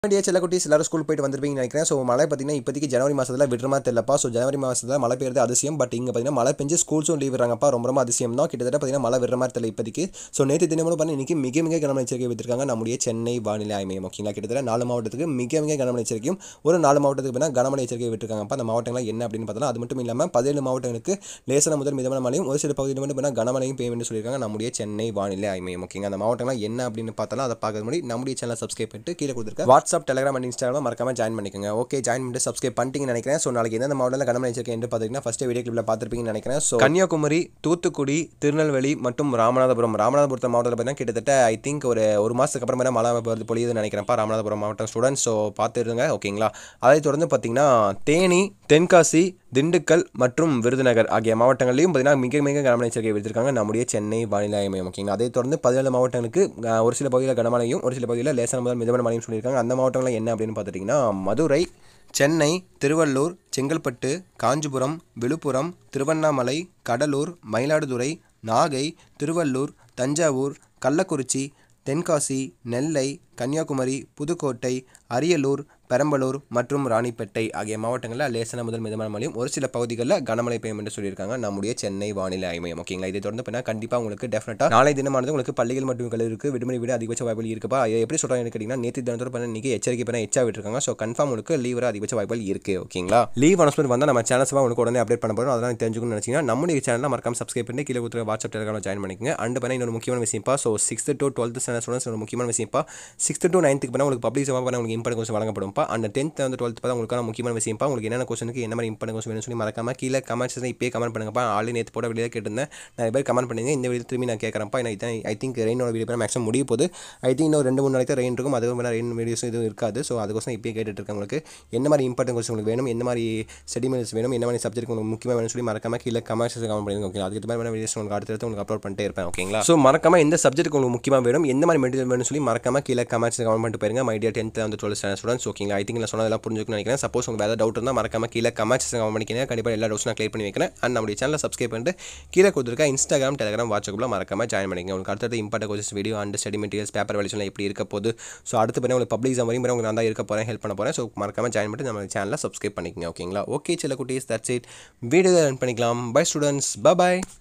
வேண்டிய சில குட்டீஸ் எல்லாரும் ஸ்கூல் போயிட்டு வந்திருப்பீங்கன்னு நினைக்கிறேன் ஸோ மழை பார்த்தீங்கன்னா இப்போதைக்கு ஜனவரி மாதத்தில் விடுற மாதிரி தெரியலப்பா ஸோ ஜனவரி மாதத்தில் மழை பெய்யுறது அதிசயம் பட் இங்கே பார்த்தீங்கன்னா மழை பெஞ்சு ஸ்கூல்ஸும் லீவ் விடுறாங்கப்பா ரொம்ப ரொம்ப அதிசயம் தான் கிட்டத்தட்ட பார்த்தீங்கன்னா மழை விடுற மாதிரி தெரியல இப்போதைக்கு ஸோ நேற்று தினமும் பண்ணி இன்னைக்கு மிக மிக கனமழை எச்சரிக்கை விட்டுருக்காங்க நம்முடைய சென்னை வானிலை ஆய்வு மையம் ஓகேங்களா கிட்டத்தட்ட நாலு மாவட்டத்துக்கு மிக மிக கனமழை எச்சரிக்கையும் ஒரு நாலு மாவட்டத்துக்கு பார்த்தீங்கன்னா கனமழை எச்சரிக்கை விட்டுருக்காங்கப்பா அந்த மாவட்டங்கள் என்ன அப்படின்னு பார்த்தோம்னா அது மட்டும் இல்லாமல் பதினேழு மாவட்டங்களுக்கு லேசான முதல் மிதமான மழையும் ஒரு சில பகுதியில் மட்டும் பார்த்தீங்கன்னா கனமழையும் பெய்யும் என்று சொல்லியிருக்காங்க நம்முடைய சென்னை வானிலை ஆய்வு மையம் ஓகேங்க அந்த மாவட்டங்கள் என்ன அப்படின்னு பார்த்தாலும் அதை பார்க்கறது முன்னாடி நம்முடைய சேனலை சப்ஸ்கிரைப் பண்ணிட்டு கீழே கொடுத்துருக்க வாட்ஸ்அப் டெலிகிராம் அண்ட் இன்ஸ்டாகிராம் மறக்காம ஜாயின் பண்ணிக்கோங்க ஓகே ஜாயின் பண்ணிட்டு சப்ஸ்கிரைப் பண்ணிட்டீங்கன்னு நினைக்கிறேன் ஸோ நாளைக்கு எந்தெந்த மாவட்டத்தில் கனமழை எச்சரிக்கை என்று பார்த்தீங்கன்னா ஃபஸ்ட்டு வீடியோ கிளிப்பில் பார்த்துருப்பீங்கன்னு நினைக்கிறேன் ஸோ கன்னியாகுமரி தூத்துக்குடி திருநெல்வேலி மற்றும் ராமநாதபுரம் ராமநாதபுரம் மாவட்டத்தில் பார்த்தீங்கன்னா கிட்டத்தட்ட ஐ திங்க் ஒரு ஒரு மாதத்துக்கு அப்புறம் வேணா மழை வருது பொழியுதுன்னு நினைக்கிறேன்ப்பா ராமநாதபுரம் மாவட்டம் ஸ்டூடெண்ட்ஸ் ஸோ பார்த்துருங்க ஓகேங்களா அதை தொடர்ந்து பார்த்தீங்கன்னா தேனி தென்காசி திண்டுக்கல் மற்றும் விருதுநகர் ஆகிய மாவட்டங்களையும் பார்த்தீங்கன்னா மிக மிக கனமழை எச்சரிக்கை விடுத்திருக்காங்க நம்முடைய சென்னை வானிலை ஆய்வு மையம் ஓகேங்களா அதை தொடர்ந்து பதினேழு மாவட்டங்களுக்கு அஹ், ஒரு சில பகுதியில் கனமழையும் ஒரு சில பகுதியில் லேசான முதல் மிதமான மழையும் சொல்லியிருக்காங்க அந்த மாவட்டங்கள் என்ன அப்படின்னு பார்த்துட்டிங்கன்னா மதுரை சென்னை திருவள்ளூர் செங்கல்பட்டு காஞ்சிபுரம் விழுப்புரம் திருவண்ணாமலை கடலூர் மயிலாடுதுறை நாகை திருவள்ளூர் தஞ்சாவூர் கள்ளக்குறிச்சி தென்காசி நெல்லை கன்னியாகுமரி புதுக்கோட்டை அரியலூர் பெரம்பலூர் மற்றும் ராணிப்பேட்டை ஆகிய மாவட்டங்களில் லேசான முதல் மிதமான மழையும் ஒரு சில பகுதிகளில் கனமழை பெய்யும் என்று சொல்லியிருக்காங்க நம்முடைய சென்னை வானிலை ஆய்வு மையம் ஓகேங்களா இதை தொடர்ந்து பண்ணால் கண்டிப்பாக உங்களுக்கு டெஃபினட்டாக நாளை தினமானது உங்களுக்கு பள்ளிகள் மற்றும் கல்லூரிக்கு விடுமுறை விட அதிகபட்ச வாய்ப்புகள் இருக்குப்பா அதை எப்படி சொல்கிறாங்க கேட்டிங்கன்னா நேற்று தினத்தோட பண்ண இன்றைக்கி எச்சரிக்கை பண்ண எச்சா விட்டுருக்காங்க ஸோ கன்ஃபார்ம் உங்களுக்கு லீவ் வர அதிகபட்ச வாய்ப்புகள் இருக்குது ஓகேங்களா லீவ் அனௌன்ஸ்மெண்ட் வந்தால் நம்ம சேனல்ஸ் உங்களுக்கு உடனே அப்டேட் பண்ண போகிறோம் அதெல்லாம் தெரிஞ்சுக்கணும்னு நினச்சிங்கன்னா நம்முடைய சேனலில் மறக்காம சப்ஸ்கிரைப் பண்ணி கீழே கொடுத்துருக்க வாட்ஸ்அப் டெலிகிராம் ஜாயின் பண்ணிக்கங்க அண்ட் பண்ண இன்னொரு முக்கியமான விஷயம்ப்பா so sixth to twelfth standard students ஒரு முக்கியமான விஷயம்ப்பா சிக்ஸ்த் டு நைன்த்துக்கு பண்ண உங்களுக்கு பப்ளிக் ஜமா பண்ண உங்களுக்கு இம்பார்ட் கொஸ்டின் வழங்கப்படும்ப்பா அந்த டென்த் வந்து டுவெல்த் பார்த்தா உங்களுக்கான முக்கியமான விஷயம்ப்பா உங்களுக்கு என்னென்ன கொஸ்டினுக்கு என்ன மாதிரி இம்பார்ட் கொஸ்டின் வேணும்னு சொல்லி மறக்காம கீழே கமெண்ட்ஸ் இப்போயே கமெண்ட் பண்ணுங்கப்பா ஆல்ரெடி நேற்று போட வீடியோ கேட்டிருந்தேன் நிறைய பேர் கமெண்ட் பண்ணுங்க இந்த வீடியோ திரும்பி நான் கேட்குறேன்ப்பா ஏன்னா ஐ திங்க் ரெயினோட வீடியோ மேக்ஸிமம் முடிய போது ஐ திங்க் இன்னும் ரெண்டு மூணு நாளைக்கு ரெயின் இருக்கும் அதுக்கு மேலே ரெயின் வீடியோஸ் எதுவும் இருக்காது ஸோ அதுக்கோசம் இப்போயே கேட்டுட்டு இருக்கேன் உங்களுக்கு என்ன மாதிரி இம்பார்ட்டன் கொஸ்டின் உங்களுக்கு வேணும் என்ன மாதிரி செடிமெண்ட்ஸ் வேணும் என்ன மாதிரி சப்ஜெக்ட் உங்களுக்கு முக்கியமாக வேணும்னு சொல்லி மறக்காம கீழே கமெண்ட்ஸ் கமெண்ட் பண்ணுங்க ஓகே அதுக்கு மாதிரி வீடியோஸ் உங்களுக்கு அடுத்தடுத்து உங்களுக்கு அப்லோட் பண்ணிட்டே இருப்பேன் ஓகேங்களா ஸோ மறக்காம எந்த சப்ஜெக்ட் உங்களுக்கு முக்கியமாக வேணும் எந்த மாதிரி மெட்டீரியல் வேணும்னு சொல்லி மறக்காம கீழே கமெண்ட்ஸ் கமெண்ட் பண்ணிட்டு போயிருங்க மைடியா டென்த் வந்து டுவெல்த் ஸ்டாண்டர்ட் ஸ்டூடெண்ட்ஸ் ஓகேங்களா ஐ திங்க் நான் சொன்னதெல்லாம் புரிஞ்சுக்கணும்னு நினைக்கிறேன் சப்போஸ் உங்களுக்கு வேறு டவுட் இருந்தால் மறக்காம கீழே கமெண்ட்ஸ் கமெண்ட் பண்ணிக்கிறேன் கண்டிப்பாக எல்லா டவுட்ஸ் நான் கிளியர் பண்ணி வைக்கிறேன் அண்ட் நம்முடைய சேனலை சப்ஸ்கிரைப் பண்ணிட்டு கீழே கொடுத்துருக்க இன்ஸ்டாகிராம் டெலிகிராம் வாட்ஸ்அப்பில் மறக்காம ஜாயின் பண்ணிங்க உங்களுக்கு அடுத்தது important courses video and study materials paper வெளிச்சலாம் எப்படி இருக்க போகுது ஸோ அடுத்து பண்ணி உங்களுக்கு பப்ளிக் எக்ஸாம் வரையும் உங்களுக்கு நான் தான் இருக்க போகிறேன் ஹெல்ப் பண்ண போகிறேன் ஸோ மறக்காம ஜாயின் பண்ணிட்டு நம்ம சேனலை சப்ஸ்கிரைப் பண்ணிக்கங்க ஓகேங்களா ஓகே சில குட்டீஸ் தட்ஸ் இட் வீடியோ ரன் பண்ணிக்கலாம் பை ஸ்டூடெண்ட்ஸ் பை